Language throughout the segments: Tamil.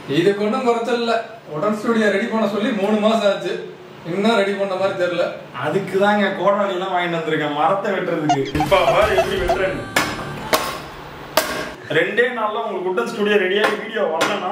இதுக்கு ஒன்றும் குறைச்சல் இல்ல உடன் ஸ்டுடியோ ரெடி பண்ண சொல்லி மூணு மாசம் ஆச்சு இன்னும் ரெடி பண்ண மாதிரி தெரியல அதுக்கு தாங்க கோடாலி எல்லாம் வாங்கிட்டு வந்திருக்கேன் மரத்தை வெட்டுறதுக்கு இப்ப பாரு எப்படி வெட்டுறேன்னு ரெண்டே நாள்ல உங்களுக்கு உட்டன் ஸ்டுடியோ ரெடியாகி வீடியோ வரலன்னா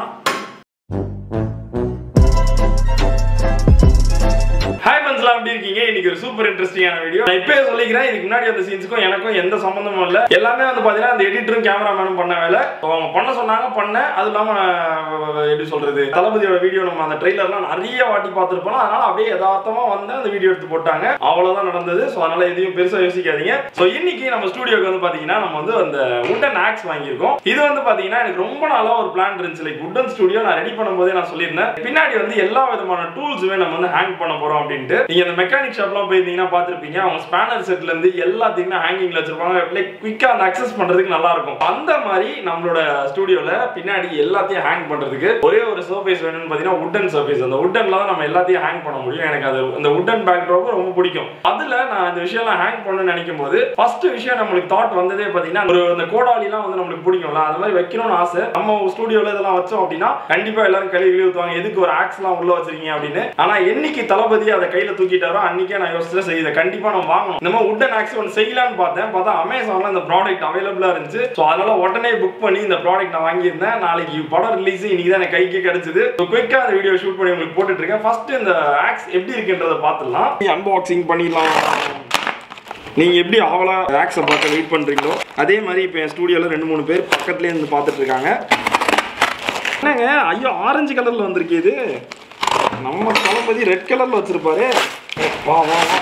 ஹாய் ஃப்ரெண்ட்ஸ்லாம் எப்படி இருக்கீங்க இன்னைக்கு ஒரு சூப்பர் இன்ட்ரெஸ்டிங்கான வீடியோ நான் இப்பவே சொல்லிக்கிறேன் இதுக்கு முன்னாடி அந்த சீன்ஸுக்கும் எனக்கும் எந்த சம்மந்தமும் இல்லை எல்லாமே வந்து பாத்தீங்கன்னா அந்த எடிட்டரும் கேமராமேனும் பண்ண வேலை அவங்க பண்ண சொன்னாங்க பண்ணேன் அது இல்லாம அஹ், எப்படி சொல்றது தளபதியோட வீடியோ நம்ம அந்த ட்ரெய்லர்லாம் நிறைய வாட்டி பார்த்துருப்போம் அதனால அப்படியே யதார்த்தமா வந்து அந்த வீடியோ எடுத்து போட்டாங்க அவ்வளவுதான் நடந்தது ஸோ அதனால எதையும் பெருசா யோசிக்காதீங்க ஸோ இன்னைக்கு நம்ம ஸ்டுடியோக்கு வந்து பாத்தீங்கன்னா நம்ம வந்து அந்த உட்டன் ஆக்ஸ் வாங்கியிருக்கோம் இது வந்து பாத்தீங்கன்னா எனக்கு ரொம்ப நாளா ஒரு பிளான் இருந்துச்சு லைக் உட்டன் ஸ்டுடியோ நான் ரெடி பண்ணும்போதே நான் சொல்லியிருந்தேன் பின்னாடி வந்து எல்லா விதமான டூல்ஸுமே நம்ம வந்து ஹேங் பண்ண போறோம் அப்படின்ட்டு நீங்க அந்த மெக்கானிக் ஷாப்லாம் போயிருந்தீங்கன்னா பார்த்திருப்பீங்க அவங்க ஸ்பேனர் செட்ல இருந்து எல்லாத்தையுமே ஹேங்கிங்ல வச்சிருப்பாங்க லைக் குயிக்கா அந்த அக்சஸ் பண்றதுக்கு நல்லா இருக்கும் அந்த மாதிரி நம்மளோட ஸ்டுடியோல பின்னாடி எல்லாத்தையும் ஹேங் பண்றதுக்கு ஒரே ஒரு சர்ஃபேஸ் வேணும்னு பாத்தீங்கன்னா உட்டன் சர்ஃபேஸ் அந்த உட்டன்ல தான் நம்ம எல்லாத்தையும் ஹேங் பண்ண முடியும் எனக்கு அது அந்த உட்டன் பேக் ட்ராப் ரொம்ப பிடிக்கும் அதுல நான் இந்த விஷயம்லாம் ஹேங் பண்ணணும்னு நினைக்கும் போது ஃபர்ஸ்ட் விஷயம் நம்மளுக்கு தாட் வந்ததே பாத்தீங்கன்னா ஒரு அந்த கோடாலிலாம் வந்து நம்மளுக்கு பிடிக்கும்ல அது மாதிரி வைக்கணும்னு ஆசை நம்ம ஸ்டுடியோல இதெல்லாம் வச்சோம் அப்படின்னா கண்டிப்பா எல்லாரும் கழுவி கழுவி ஊத்துவாங்க எதுக்கு ஒரு ஆக்ஸ்லாம் உள்ள வச்சிருக்கீங்க அப்படின்னு ஆனா என்னைக்கு தளபதி அதை கையில தூக்கிட்டாரோ அன்னைக்கே நான் யோசிச்சேன் சரி இதை கண்டிப்பா நம்ம வாங்கணும் நம்ம உட்டன் ஆக்ஸ் ஒன்று செய்யலாம்னு பார்த்தேன் பார்த்தா அமேசான்ல இந்த ப்ராடக்ட் அவைலபிளா இருந்துச்சு ஸோ அதனால உடனே புக் பண்ணி இந்த ப்ராடக்ட் நான் வாங்கியிருந்தேன் நாளைக்கு படம் ரிலீஸ் இன்னைக்கு தான் எனக்கு கைக்கு கிடைச்சது ஸோ குயிக்கா அந்த வீடியோ ஷூட் பண்ணி உங்களுக்கு போட்டுட்டு இருக்கேன் ஃபர்ஸ்ட் இந்த ஆக்ஸ் எப்படி இருக்குன்றதை பார்த்துடலாம் அன்பாக்சிங் பண்ணிடலாம் நீங்க எப்படி ஆவலா ஆக்ஸை பார்க்க வெயிட் பண்றீங்களோ அதே மாதிரி இப்போ என் ஸ்டூடியோல ரெண்டு மூணு பேர் பக்கத்துலேயே இருந்து பார்த்துட்டு இருக்காங்க என்னங்க ஐயோ ஆரஞ்சு கலர்ல வந்திருக்கு இது நம்ம தளபதி ரெட் கலர்ல வச்சிருப்பாரு வா வா வா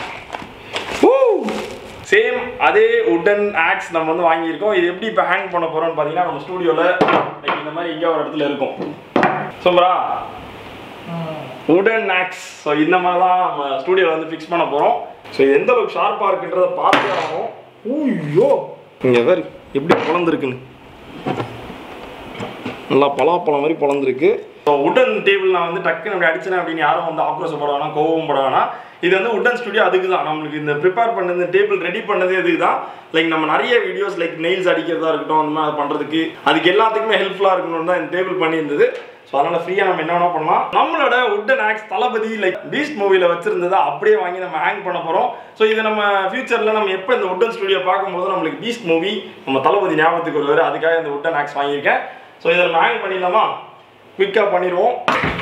சேம் அதே உட்டன் ஆக்ஸ் நம்ம வந்து வாங்கியிருக்கோம் இது எப்படி இப்போ ஹேங் பண்ண போறோம்னு பார்த்தீங்கன்னா நம்ம ஸ்டூடியோவில் இந்த மாதிரி இங்கே ஒரு இடத்துல இருக்கும் சூப்பரா உடன் ஆக்ஸ் ஸோ இந்த மாதிரிலாம் நம்ம ஸ்டூடியோவில் வந்து ஃபிக்ஸ் பண்ண போகிறோம் ஸோ இது எந்த அளவுக்கு ஷார்ப்பாக இருக்குன்றத பார்த்தே ஆகும் ஊய்யோ இங்கே வேறு எப்படி பிளந்துருக்குன்னு நல்லா பலாப்பழம் மாதிரி பிளந்துருக்கு ஸோ உடன் டேபிள் நான் வந்து டக்குன்னு அப்படி அடிச்சேன் அப்படின்னு யாரும் வந்து ஆக்ரோஷப்பட வேணாம் கோவம் பட வேணாம் இது வந்து உடன் ஸ்டுடியோ அதுக்கு தான் நம்மளுக்கு இந்த ப்ரிப்பேர் பண்ணது இந்த டேபிள் ரெடி பண்ணதே அதுக்கு தான் லைக் நம்ம நிறைய வீடியோஸ் லைக் நெயில்ஸ் அடிக்கிறதா இருக்கட்டும் அந்த மாதிரி பண்ணுறதுக்கு அதுக்கு எல்லாத்துக்குமே ஹெல்ப்ஃபுல்லாக இருக்கணும்னு தான் இந்த டேபிள் பண்ணியிருந்தது ஸோ அதனால் ஃப்ரீயாக நம்ம என்ன வேணா பண்ணலாம் நம்மளோட wooden axe Thalapathy like beast மூவியில் வச்சிருந்ததை அப்படியே வாங்கி நம்ம ஹேங் பண்ண போகிறோம் ஸோ இது நம்ம ஃபியூச்சரில் நம்ம எப்போ இந்த உட்டன் ஸ்டுடியோ பார்க்கும்போது நம்மளுக்கு பீஸ்ட் மூவி நம்ம தளபதி ஞாபகத்துக்கு வருவார் அதுக்காக இந்த உட்டன் ஆக்ஸ் வாங்கியிருக்கேன் ஸோ இதை நம்ம ஹேங் பண்ணிடலாமா குயிக்காக பண்ணிடுவோம்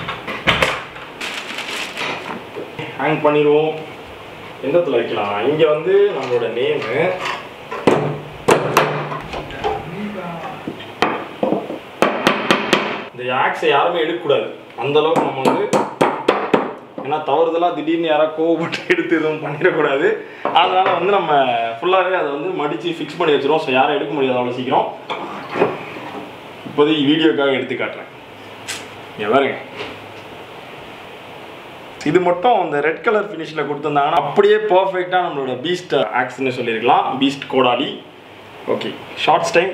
ஹேங் பண்ணிடுவோம் எந்த இடத்துல வைக்கலாம் இங்கே வந்து நம்மளோட நேமு இந்த ஆக்ஸை யாருமே எடுக்கக்கூடாது அந்த அளவுக்கு நம்ம வந்து ஏன்னா தவறுதலாக திடீர்னு யாராவது கோவப்பட்டு எடுத்து எதுவும் பண்ணிடக்கூடாது அதனால வந்து நம்ம ஃபுல்லாகவே அதை வந்து மடித்து ஃபிக்ஸ் பண்ணி வச்சிருவோம் ஸோ யாரும் எடுக்க முடியாது அவ்வளோ சீக்கிரம் இப்போதைக்கு வீடியோக்காக எடுத்து காட்டுறேன் இங்க பாருங்க இது மட்டும் அந்த ரெட் கலர் ஃபினிஷில் கொடுத்துருந்தாங்கன்னா அப்படியே பர்ஃபெக்டாக நம்மளோட பீஸ்ட் ஆக்ஸ்னு சொல்லியிருக்கலாம் பீஸ்ட் கோடாலி ஓகே ஷார்ட்ஸ் டைம்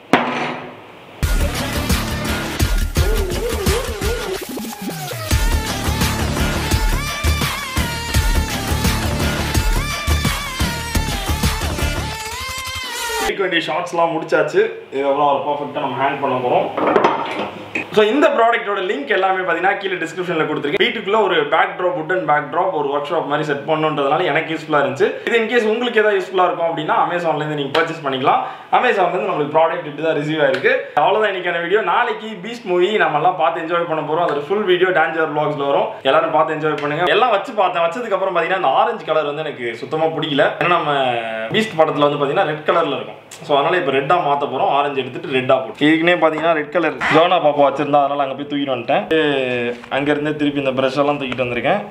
எடுக்க வேண்டிய ஷார்ட்ஸ்லாம் முடிச்சாச்சு இதுக்கப்புறம் ஒரு பர்ஃபெக்டாக நம்ம ஹேண்ட் பண்ண போகிறோம் ஸோ இந்த ப்ராடக்ட்டோட லிங்க் எல்லாமே பார்த்தீங்கன்னா கீழே டிஸ்கிரிப்ஷனில் கொடுத்துருக்கேன் வீட்டுக்குள்ள ஒரு backdrop wooden backdrop ஒரு ஒர்க் ஷாப் மாதிரி செட் பண்ணுன்றதுனால எனக்கு யூஸ்ஃபுல்லாக இருந்துச்சு இது இன்கேஸ் உங்களுக்கு ஏதாவது யூஸ்ஃபுல்லாக இருக்கும் அப்படின்னா அமேசான்லேருந்து நீங்கள் பர்ச்சேஸ் பண்ணிக்கலாம் அமேசான்லேருந்து நம்மளுக்கு ப்ராடக்ட் இப்படி தான் ரிசீவ் ஆயிருக்கு அவ்வளோதான் இன்னைக்கான வீடியோ நாளைக்கு பீஸ்ட் மூவி நம்ம எல்லாம் பார்த்து என்ஜாய் பண்ண போகிறோம் அதோட ஃபுல் வீடியோ டான்ஜர் vlogsல வரும் எல்லாரும் பார்த்து என்ஜாய் பண்ணுங்க எல்லாம் வச்சு பார்த்தேன் வச்சதுக்கு அப்புறம் பார்த்தீங்கன்னா அந்த ஆரஞ்சு கலர் வந்து எனக்கு சுத்தமாக பிடிக்கல ஏன்னா நம்ம பீஸ்ட் படத்தில் வந்து பார்த்தீங்கன்னா ரெட் கலரில் இருக்கும் ஸோ அதனால இப்போ ரெட்டாக மாற்ற போகிறோம் ஆரஞ்சு எடுத்துட்டு ரெட்டாக போட்டு இதுக்குனே பார்த்தீங்கன்னா ரெட் கலர் ஜோனா பாப்பா வச்சிருந்தா அதனால அங்கே போய் தூக்கிட்டு வந்துட்டேன் இது அங்கேருந்தே திருப்பி இந்த ப்ரஷ் எல்லாம் தூக்கிட்டு வந்திருக்கேன்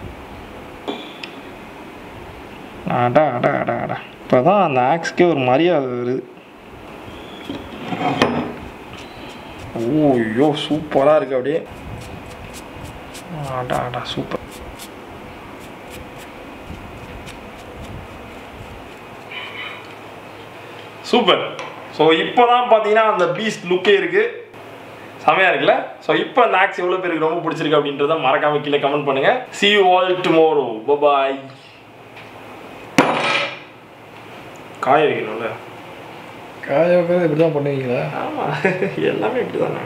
அடா அடா அடா அடா இப்போ தான் அந்த ஆக்ஸ்க்கே ஒரு மரியாதை வருது ஓ ஐயோ சூப்பராக இருக்கு அப்படியே அடா அடா சூப்பர் சூப்பர் ஸோ இப்போ தான் பார்த்தீங்கன்னா அந்த பீஸ்ட் லுக்கே இருக்கு செமையா இருக்குல்ல ஸோ இப்போ அந்த ஆக்ஸ் எவ்வளோ பேருக்கு ரொம்ப பிடிச்சிருக்கு அப்படின்றத மறக்காம கீழே கமெண்ட் பண்ணுங்க see you all tomorrow bye bye காய வைக்கணும்ல காய இப்படி தான் பண்ணுவீங்களா ஆமாம் எல்லாமே இப்படி தானே